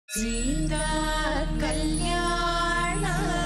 സീതാ കല്യാണ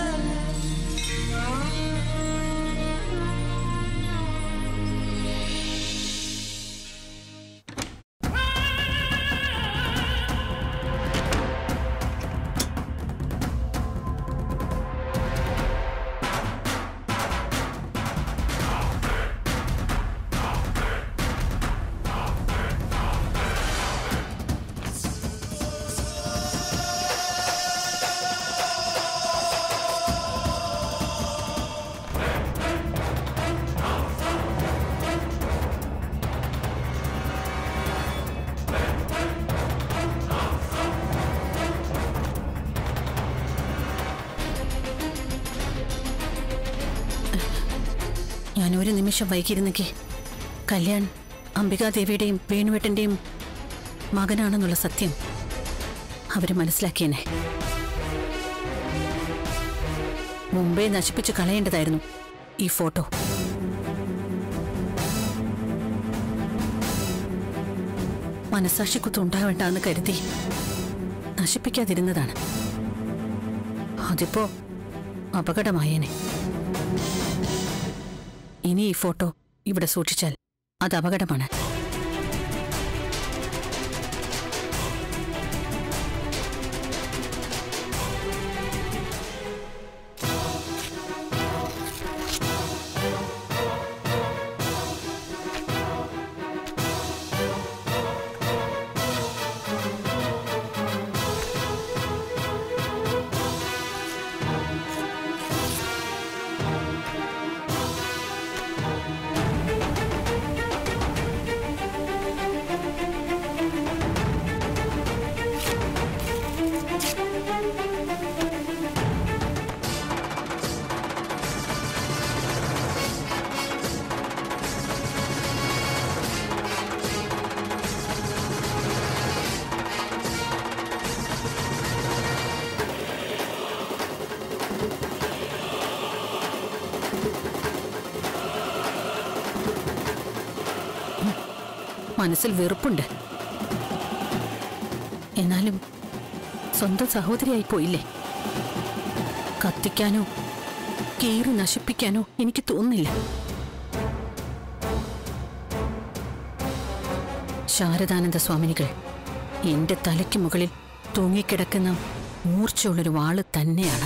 ഞാൻ ഒരു നിമിഷം വൈകിയിരുന്നെങ്കിൽ കല്യാൺ അംബികാദേവിയുടെയും വേണുവേട്ടന്റെയും മകനാണെന്നുള്ള സത്യം അവര് മനസ്സിലാക്കിയേനെ മുമ്പേ നശിപ്പിച്ച് കളയേണ്ടതായിരുന്നു ഈ ഫോട്ടോ മനസാക്ഷിക്കുത്ത് ഉണ്ടാവേണ്ടെന്ന് കരുതി നശിപ്പിക്കാതിരുന്നതാണ് അതിപ്പോ അപകടമായേനെ ഇനി ഈ ഫോട്ടോ ഇവിടെ സൂക്ഷിച്ചാൽ അത് അപകടമാണ് മനസ്സിൽ വെറുപ്പുണ്ട് എന്നാലും സ്വന്തം സഹോദരിയായി പോയില്ലേ കത്തിക്കാനോ കീറി നശിപ്പിക്കാനോ എനിക്ക് തോന്നുന്നില്ല ശാരദാനന്ദ സ്വാമിനികൾ എന്റെ തലയ്ക്ക് മുകളിൽ തൂങ്ങിക്കിടക്കുന്ന മൂർച്ചയുള്ളൊരു വാള് തന്നെയാണ്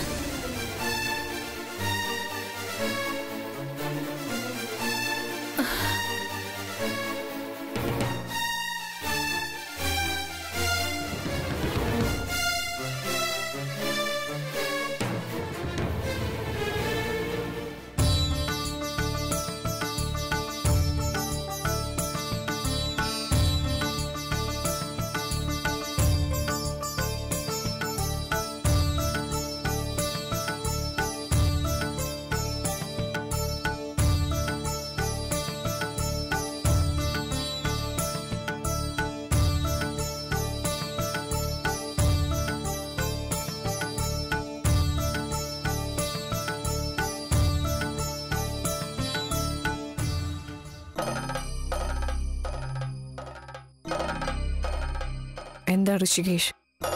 എന്താ ഋഷികേഷ്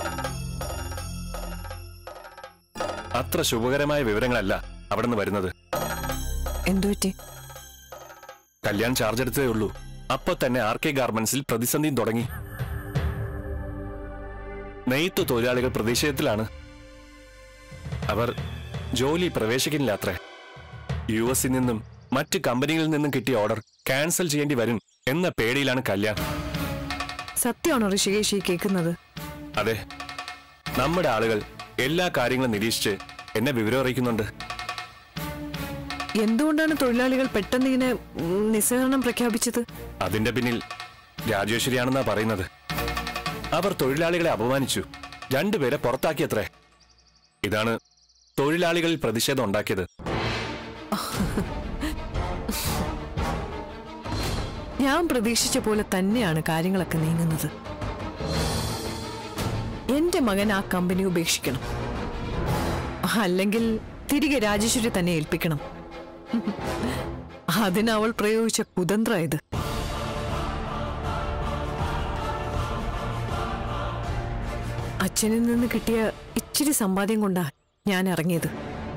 അത്ര ശുഭകരമായ വിവരങ്ങളല്ല അവിടെ നിന്ന് വരുന്നത് എന്തുപറ്റി കല്യാൺ ചാർജ് എടുത്തതേ ഉള്ളൂ അപ്പൊ തന്നെ ആർ കെ ഗാർമെന്റ്സിൽ പ്രതിസന്ധിയും തുടങ്ങി നെയ്ത്ത് തൊഴിലാളികൾ പ്രതിഷേധത്തിലാണ് അവർ ജോലി പ്രവേശിക്കുന്നില്ല അത്രേ യു എസിൽ നിന്നും മറ്റ് കമ്പനികളിൽ നിന്നും കിട്ടിയ ഓർഡർ ക്യാൻസൽ ചെയ്യേണ്ടി വരും എന്ന പേടിയിലാണ് കല്യാൺ സത്യമാണോ ഋഷികേഷ് ഈ കേൾക്കുന്നത് അതെ നമ്മുടെ ആളുകൾ എല്ലാ കാര്യങ്ങളും നിരീക്ഷിച്ച് എന്നെ വിവരം അറിയിക്കുന്നുണ്ട് എന്തുകൊണ്ടാണ് തൊഴിലാളികൾ പെട്ടെന്ന് ഇങ്ങനെ ഉം, നിസ്സഹകരണം പ്രഖ്യാപിച്ചത് അതിന്റെ പിന്നിൽ രാജേശ്വരിയാണെന്നാ പറയുന്നത് അവർ തൊഴിലാളികളെ അപമാനിച്ചു രണ്ടുപേരെ പുറത്താക്കിയത്രേ ഇതാണ് തൊഴിലാളികളിൽ പ്രതിഷേധം ഉണ്ടാക്കിയത് ഞാൻ പ്രതീക്ഷിച്ച പോലെ തന്നെയാണ് കാര്യങ്ങളൊക്കെ നീങ്ങുന്നത് എന്റെ മകൻ ആ കമ്പനി ഉപേക്ഷിക്കണം അല്ലെങ്കിൽ തിരികെ രാജേശ്വരി തന്നെ ഏൽപ്പിക്കണം അതിന് അവൾ പ്രയോഗിച്ച കുതന്ത്ര ഇത് അച്ഛനിൽ നിന്ന് കിട്ടിയ ഇച്ചിരി സമ്പാദ്യം കൊണ്ടാ ഞാൻ ഇറങ്ങിയത്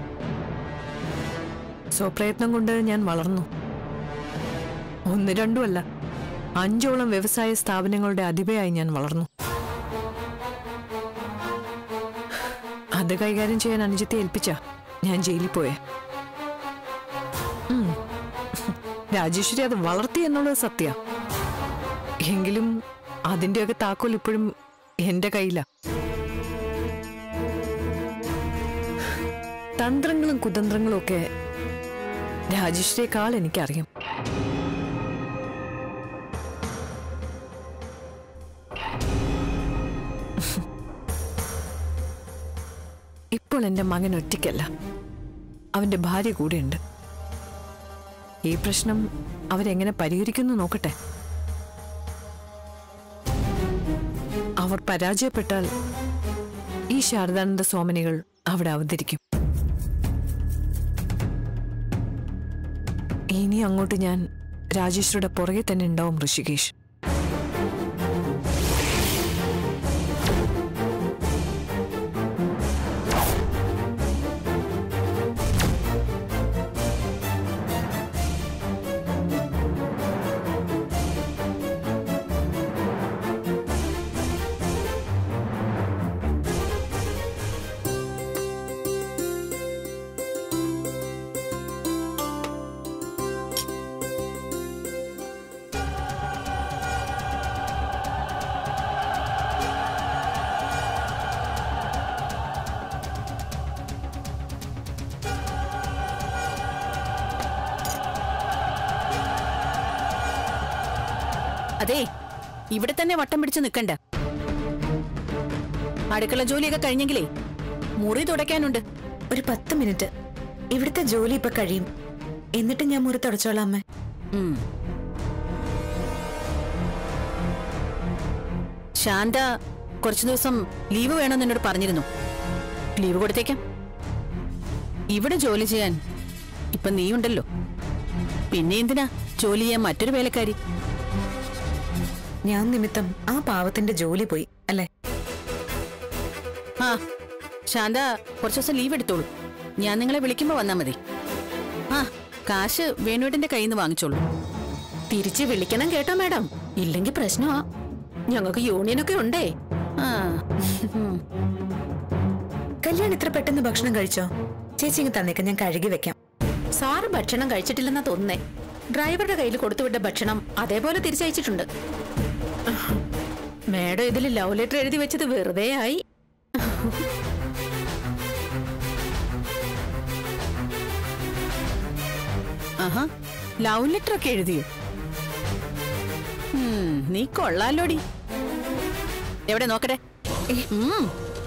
സ്വപ്രയത്നം കൊണ്ട് ഞാൻ വളർന്നു ഒന്ന് രണ്ടും അല്ല അഞ്ചോളം വ്യവസായ സ്ഥാപനങ്ങളുടെ അധിപയായി ഞാൻ വളർന്നു അത് കൈകാര്യം ചെയ്യാൻ അനുജത്തെ ഏൽപ്പിച്ച ഞാൻ ജയിലിൽ പോയേ ഉം. രാജേശ്വരി അത് വളർത്തി എന്നുള്ളത് സത്യ എങ്കിലും അതിന്റെയൊക്കെ താക്കോൽ ഇപ്പോഴും എന്റെ കയ്യിലാ തന്ത്രങ്ങളും കുതന്ത്രങ്ങളും ഒക്കെ രാജേശ്വരിയേക്കാൾ എനിക്കറിയാം ഇപ്പോൾ എന്റെ മകൻ ഒറ്റയ്ക്കല്ല അവന്റെ ഭാര്യ കൂടെയുണ്ട് ഈ പ്രശ്നം അവരെങ്ങനെ പരിഹരിക്കുന്നു നോക്കട്ടെ അവർ പരാജയപ്പെട്ടാൽ ഈ ശാരദാനന്ദ സോമനികൾ അവിടെ അവതരിക്കും ഇനി അങ്ങോട്ട് ഞാൻ രാജേശ്വരുടെ പുറകെ തന്നെ ഉണ്ടാവും ഋഷികേഷ് അതെ ഇവിടെ തന്നെ വട്ടം പിടിച്ച് നിൽക്കണ്ട അടുക്കള ജോലിയൊക്കെ കഴിഞ്ഞെങ്കിലേ മുറി തുടയ്ക്കാനുണ്ട് ഒരു പത്ത് മിനിറ്റ് ഇവിടുത്തെ ജോലി ഇപ്പൊ കഴിയും എന്നിട്ട് ഞാൻ മുറി തുടച്ചോളാം അമ്മ ഉം. ശാന്ത കുറച്ചു ദിവസം ലീവ് വേണമെന്ന് എന്നോട് പറഞ്ഞിരുന്നു ലീവ് കൊടുത്തേക്കാം ഇവിടെ ജോലി ചെയ്യാൻ ഇപ്പൊ നീയുണ്ടല്ലോ പിന്നെ എന്തിനാ ജോലി ചെയ്യാൻ മറ്റൊരു വേലക്കാരി ഞാൻ നിമിത്തം ആ പാവത്തിന്റെ ജോലി പോയി അല്ലേ ആ ശാന്ത കുറച്ചു ദിവസം ലീവ് എടുത്തോളൂ ഞാൻ നിങ്ങളെ വിളിക്കുമ്പോ വന്നാ മതി ആ കാശ് വേണുവേട്ടന്റെ കയ്യിൽ നിന്ന് വാങ്ങിച്ചോളൂ തിരിച്ച് വിളിക്കണം കേട്ടോ മാഡം ഇല്ലെങ്കിൽ പ്രശ്നമാ ഞങ്ങൾക്ക് യൂണിയനൊക്കെ ഉണ്ടേ ആ ഉം. കല്യാൺ ഇത്ര പെട്ടെന്ന് ഭക്ഷണം കഴിച്ചോ ചേച്ചി ഇങ്ങ് തന്നേക്ക് ഞാൻ കഴുകി വെക്കാം സാറ് ഭക്ഷണം കഴിച്ചിട്ടില്ലെന്നാ തോന്നുന്നേ ഡ്രൈവറുടെ കയ്യിൽ കൊടുത്തുവിട്ട ഭക്ഷണം അതേപോലെ തിരിച്ചയച്ചിട്ടുണ്ട് മാഡം ഇതിൽ ലവ് ലെറ്റർ എഴുതി വെച്ചത് വെറുതെ ആയി ആഹാ ലവ് ലെറ്റർ ഒക്കെ എഴുതിയോ ഉം, നീ കൊള്ളാലോടി എവിടെ നോക്കട്ടെ ഉം.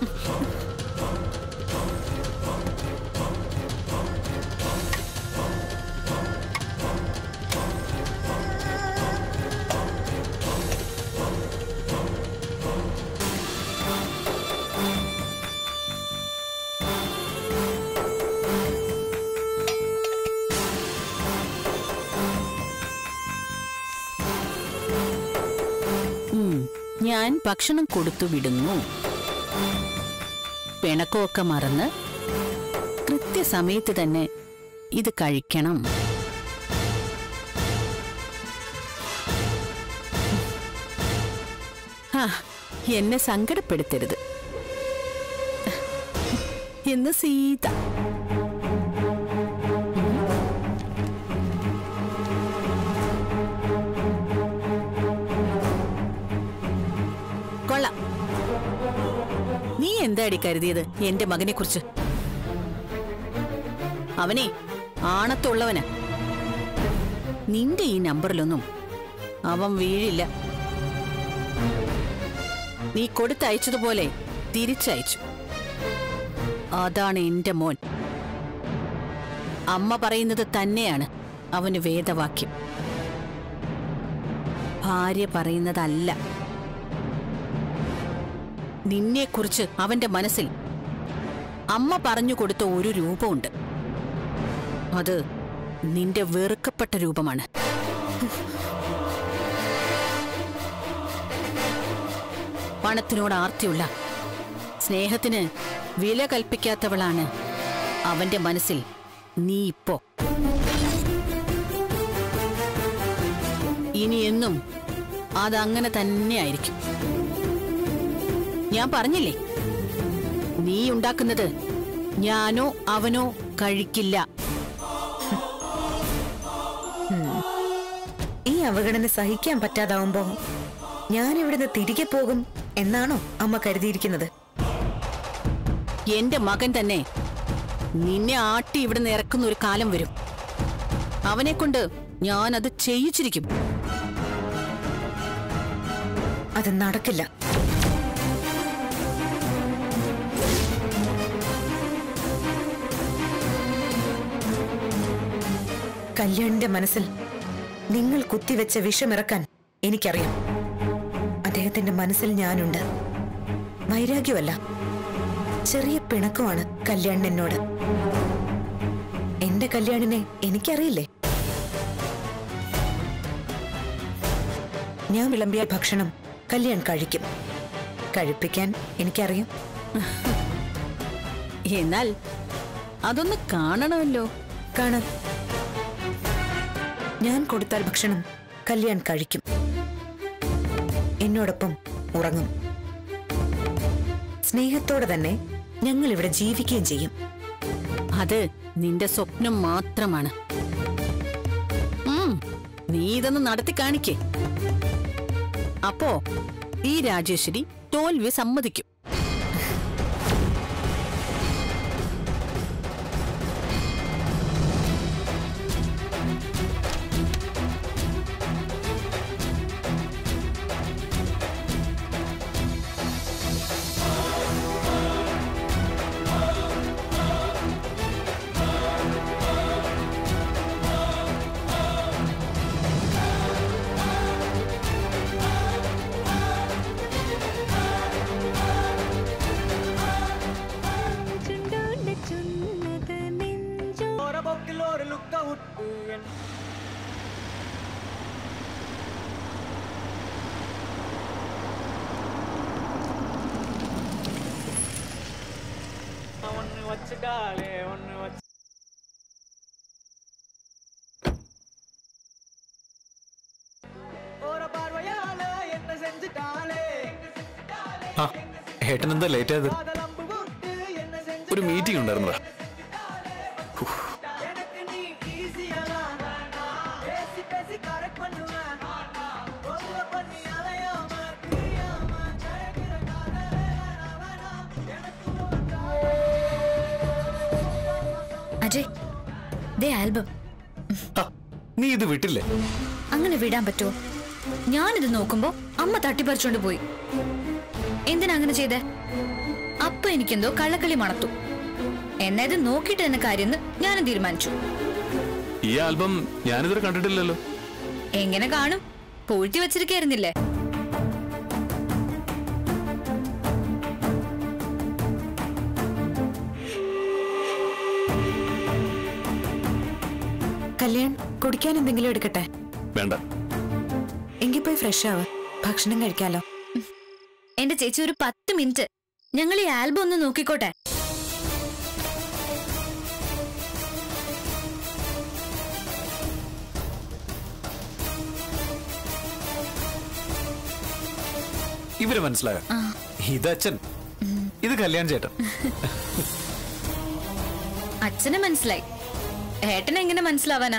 ഉം, ഞാൻ ഭക്ഷണം കൊടുത്തു വിടുന്നു പിണക്കമൊക്കെ മറന്ന് കൃത്യസമയത്ത് തന്നെ ഇത് കഴിക്കണം ആ, എന്നെ സങ്കടപ്പെടുത്തരുത് എന്ന് സീത കൊള്ളാം നീ എന്താടി കരുതിയത് എന്റെ മകനെ കുറിച്ച് അവനെ ആണത്തുള്ളവന് നിന്റെ ഈ നമ്പറിലൊന്നും അവൻ വീഴില്ല നീ കൊടുത്തയച്ചതുപോലെ തിരിച്ചയച്ചു അതാണ് എന്റെ മോൻ അമ്മ പറയുന്നത് തന്നെയാണ് അവന് വേദവാക്യം ഭാര്യ പറയുന്നതല്ല നിന്നെക്കുറിച്ച് അവന്റെ മനസ്സിൽ അമ്മ പറഞ്ഞു കൊടുത്ത ഒരു രൂപമുണ്ട് അത് നിന്റെ വെറുക്കപ്പെട്ട രൂപമാണ് പണത്തിനോട് ആർത്തിയുള്ള സ്നേഹത്തിന് വില കൽപ്പിക്കാത്തവളാണ് അവന്റെ മനസ്സിൽ നീ ഇപ്പോ ഇനി എന്നും അതങ്ങനെ തന്നെയായിരിക്കും ഞാൻ പറഞ്ഞില്ലേ നീ ഉണ്ടാക്കുന്നത് ഞാനോ അവനോ കഴിക്കില്ല ഈ അവഗണന സഹിക്കാൻ പറ്റാതാവുമ്പോ ഞാൻ ഇവിടുന്ന് തിരികെ പോകും എന്നാണോ അമ്മ കരുതിയിരിക്കുന്നത് എന്റെ മകൻ തന്നെ നിന്നെ ആട്ടി ഇവിടെ നിന്ന് ഇറക്കുന്ന ഒരു കാലം വരും അവനെ കൊണ്ട് ഞാൻ അത് ചെയ്യിച്ചിരിക്കും അത് നടക്കില്ല കല്യാണിന്റെ മനസ്സിൽ നിങ്ങൾ കുത്തിവെച്ച വിഷമിറക്കാൻ എനിക്കറിയാം അദ്ദേഹത്തിന്റെ മനസ്സിൽ ഞാനുണ്ട് വൈരാഗ്യമല്ല ചെറിയ പിണക്കമാണ് കല്യാണിന് എന്നോട് എന്റെ കല്യാണിനെ എനിക്കറിയില്ലേ ഞാൻ വിളമ്പിയ ഭക്ഷണം കല്യാൺ കഴിക്കും കഴിപ്പിക്കാൻ എനിക്കറിയാം എന്നാൽ അതൊന്ന് കാണണമല്ലോ കാണാം ഞാൻ കൊടുത്താൽ ഭക്ഷണം കല്യാൺ കഴിക്കും എന്നോടൊപ്പം ഉറങ്ങും സ്നേഹത്തോടെ തന്നെ ഞങ്ങൾ ഇവിടെ ജീവിക്കുകയും ചെയ്യും അത് നിന്റെ സ്വപ്നം മാത്രമാണ് ഉം, നീ ഇതൊന്ന് നടത്തി കാണിക്കേ അപ്പോ ഈ രാജേശ്വരി തോൽവി സമ്മതിക്കും போக்கில் ஒரு லுக்க விட்டு என் ஒன்னு வச்சுட்டாலே ஒன்னு வச்சு ஒரு பார்வையால என்ன செஞ்சுட்டாலே ആ ഏട്ടൻ എന്താ ലേറ്റ് ആയത് காதலம்பு விட்டு என்ன செஞ்சு ഒരു மീറ്റിംഗ് ഉണ്ടായിരുന്നതാ எனக்கு நீ ஈஸியெல்லாம் பேசி பேசி கரெக்ட் பண்ணுவேன் ரொம்ப பண்ணி அலையாம பிரியாம ஜெயகிற காதலே வேணாம் வேணாம் எனக்கு അജയ് ദേ ആൽബം ആ, നീ ഇത് വിട്ടില്ലേ അങ്ങനെ വിടാൻ പറ്റുമോ ഞാനിത് നോക്കുമ്പോ അമ്മ തട്ടിപ്പറിച്ചോണ്ട് പോയി എന്തിനാ അങ്ങനെ ചെയ്തേ അപ്പൊ എനിക്കെന്തോ കള്ളക്കളി മണത്തു എന്നാ ഇത് നോക്കിയിട്ട് തന്നെ കാര്യം ഞാനും തീരുമാനിച്ചു ഈ ആൽബം ഞാനിതുവരെ കണ്ടിട്ടില്ലല്ലോ എങ്ങനെ കാണും പൂഴ്ത്തി വെച്ചിരിക്കായിരുന്നില്ലേ കല്യാൺ കുടിക്കാൻ എന്തെങ്കിലും എടുക്കട്ടെ വേണ്ട എങ്കിൽ പോയി ഫ്രഷ് ആവ് ഭക്ഷണം കഴിക്കാലോ എന്റെ ചേച്ചി ഒരു പത്ത് മിനിറ്റ് ഞങ്ങൾ ഈ ആൽബം ഒന്ന് നോക്കിക്കോട്ടെ ഇവര് മനസ്സിലായോ ഇത് അച്ഛൻ ഇത് കല്യാൺ ചേട്ടൻ അച്ഛനെ മനസ്സിലായി ഏട്ടനെ എങ്ങനെ മനസ്സിലാവാനാ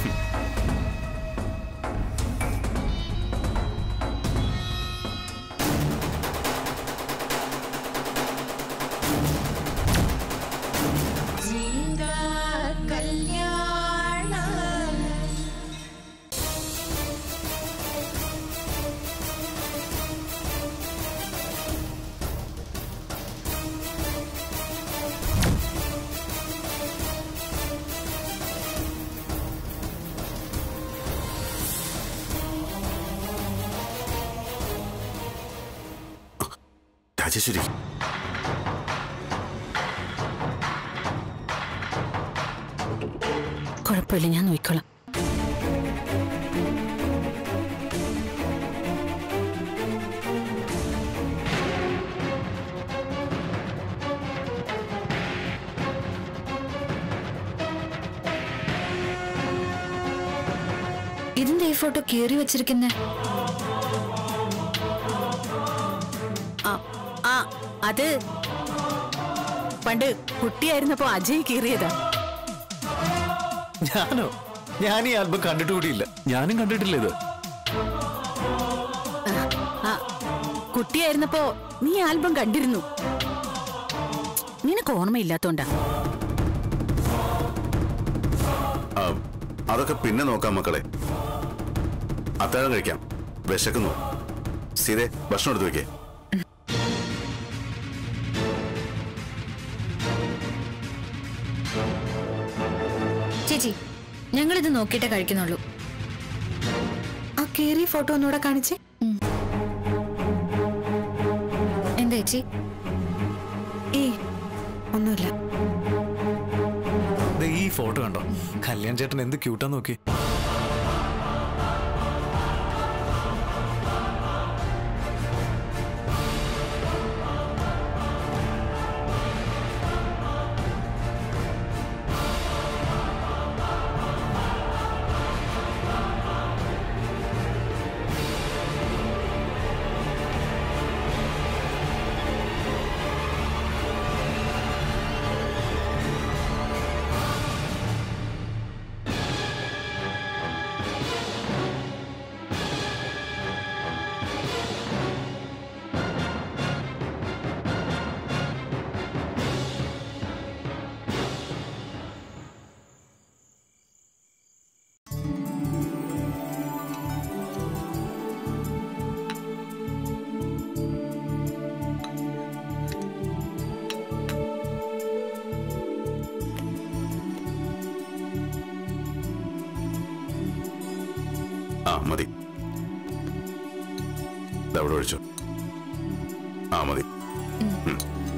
രാജേശ്വരി കുഴപ്പമില്ല ഞാൻ നോക്കിക്കോളാം ഇതിന്റെ ഈ ഫോട്ടോ കീറി വെച്ചിരിക്കുന്നേ ആ ആ അത് പണ്ട് കുട്ടിയായിരുന്നപ്പോ അജയ് കീറിയതാ ഞാനോ ഞാൻ ഈ ആൽബം കണ്ടിട്ട് കൂടിയില്ല ഞാനും കണ്ടിട്ടില്ല ഇത് ആ കുട്ടിയായിരുന്നപ്പോ നീ ആൽബം കണ്ടിരുന്നു നിനക്ക് ഓർമ്മയില്ലാത്തോണ്ടാ ആ, അതൊക്കെ പിന്നെ നോക്കാം മക്കളെ അത്താഴം കഴിക്കാം വിശക്കുന്നു സീതെ ഭക്ഷണം എടുത്തു വെക്കേ ചേച്ചി ഞങ്ങളിത് നോക്കിയിട്ടേ കഴിക്കുന്നുള്ളൂ ആ കേറിയ ഫോട്ടോ ഒന്നുകൂടെ കാണിച്ചേ എന്താ ചേച്ചി ഏയ് ഒന്നുമില്ല ദേ ഈ ഫോട്ടോ കണ്ടോ കല്യാൺ ചേട്ടൻ എന്ത് ക്യൂട്ടാ നോക്കി ആ മതി ദാ അവിടെ ഒഴിച്ചോ ആ മതി ഉം.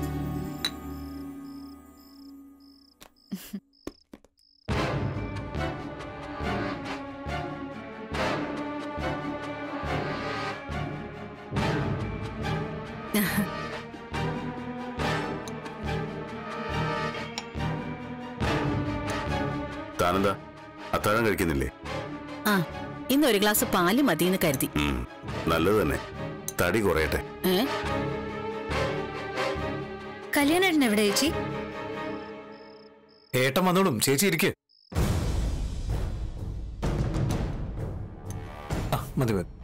താനെന്താ അത്താഴം കഴിക്കുന്നില്ലേ ആ ഇന്ന് ഒരു ഗ്ലാസ് പാല് മതിയെന്ന് കരുതി ഉം, നല്ലത് തന്നെ തടി കുറയട്ടെ ഏ കല്യാണേട്ടൻ എവിടെ ചേച്ചി ഏട്ടൻ വന്നോളും ചേച്ചി ഇരിക്ക് ആ മതി മതി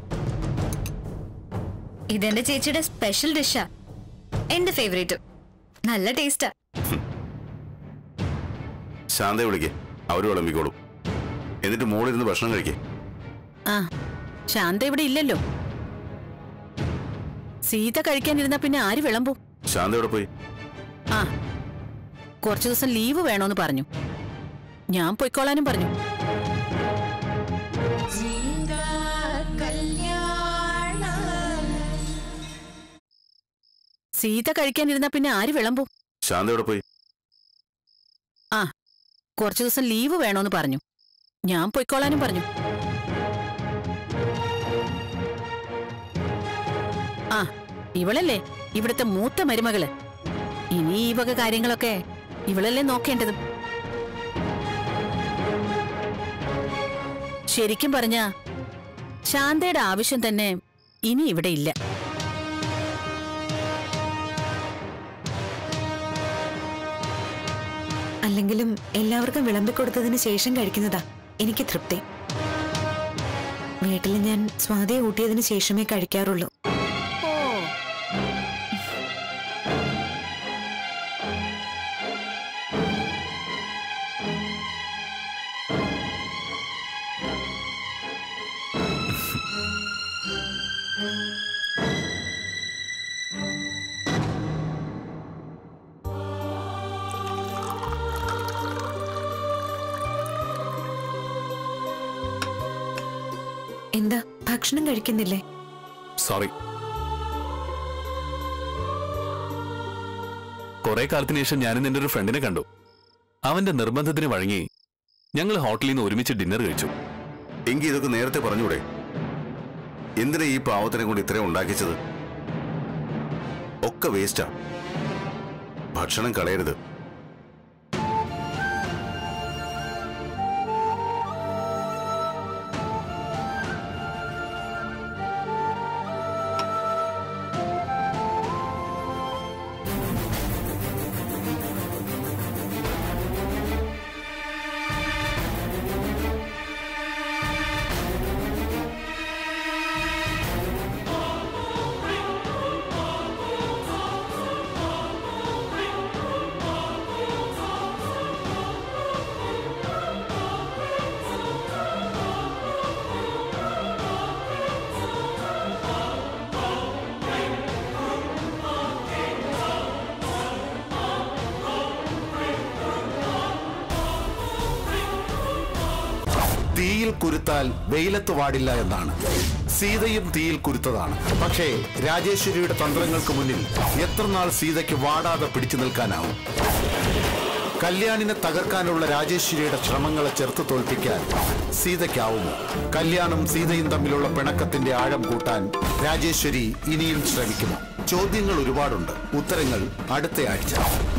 ഇതെന്റെ ചേച്ചിയുടെ സ്പെഷ്യൽ ഡിഷാ എന്റെ ഫേവറേറ്റ് നല്ല ടേസ്റ്റാ ശാന്തയെ വിളിക്കേ അവര് വിളമ്പിക്കോളും എന്നിട്ട് മോളിരുന്ന് ഭക്ഷണം കഴിക്കേ ആ ശാന്ത ഇവിടെ ഇല്ലല്ലോ സീത കഴിക്കാനിരുന്ന പിന്നെ ആര് വിളമ്പും ശാന്ത എവിടെ പോയി ആ കുറച്ചു ദിവസം ലീവ് വേണോന്ന് പറഞ്ഞു ഞാൻ പൊയ്ക്കോളാനും പറഞ്ഞു സീത കഴിക്കാനിരുന്ന പിന്നെ ആര് വിളമ്പും ശാന്ത എവിടെ പോയി ആ കുറച്ചു ദിവസം ലീവ് വേണോന്ന് പറഞ്ഞു ഞാൻ പൊയ്ക്കോളാനും പറഞ്ഞു ആ ഇവളല്ലേ ഇവിടുത്തെ മൂത്ത മരുമകള് ഇനി ഈ വക കാര്യങ്ങളൊക്കെ ഇവളല്ലേ നോക്കേണ്ടത് ശരിക്കും പറഞ്ഞ ശാന്തയുടെ ആവശ്യം തന്നെ ഇനി ഇവിടെ ഇല്ല അല്ലെങ്കിലും എല്ലാവർക്കും വിളമ്പിക്കൊടുത്തതിന് ശേഷം കഴിക്കുന്നതാ എനിക്ക് തൃപ്തി വീട്ടിൽ ഞാൻ സ്വാതിയെ ഊട്ടിയതിന് ശേഷമേ കഴിക്കാറുള്ളൂ എന്താ ഭക്ഷണം കഴിക്കുന്നില്ലേ സോറി കുറെ കാലത്തിന് ശേഷം ഞാനും നിന്റെ ഒരു ഫ്രണ്ടിനെ കണ്ടു അവന്റെ നിർബന്ധത്തിന് വഴങ്ങി ഞങ്ങൾ ഹോട്ടലിൽ നിന്ന് ഒരുമിച്ച് ഡിന്നർ കഴിച്ചു എങ്കിൽ ഇതൊക്കെ നേരത്തെ പറഞ്ഞൂടെ എന്തിനാ ഈ പാവത്തിനെ കൊണ്ട് ഇത്രയും ഉണ്ടാക്കിച്ചത് ഒക്കെ വേസ്റ്റാ ഭക്ഷണം കളയരുത് തീയിൽ കുരുത്താൽ വെയിലത്ത് വാടില്ല എന്നാണ് സീതയും തീയിൽ കുരുത്തതാണ് പക്ഷേ രാജേശ്വരിയുടെ തന്ത്രങ്ങൾക്ക് മുന്നിൽ എത്ര നാൾ സീതയ്ക്ക് വാടാതെ പിടിച്ചു നിൽക്കാനാവും കല്യാണിനെ തകർക്കാനുള്ള രാജേശ്വരിയുടെ ശ്രമങ്ങളെ ചെറുത്ത് തോൽപ്പിക്കാൻ സീതയ്ക്കാവുമോ കല്യാണം സീതയും തമ്മിലുള്ള പിണക്കത്തിന്റെ ആഴം കൂട്ടാൻ രാജേശ്വരി ഇനിയും ശ്രമിക്കുമോ ചോദ്യങ്ങൾ ഒരുപാടുണ്ട് ഉത്തരങ്ങൾ അടുത്ത ആഴ്ച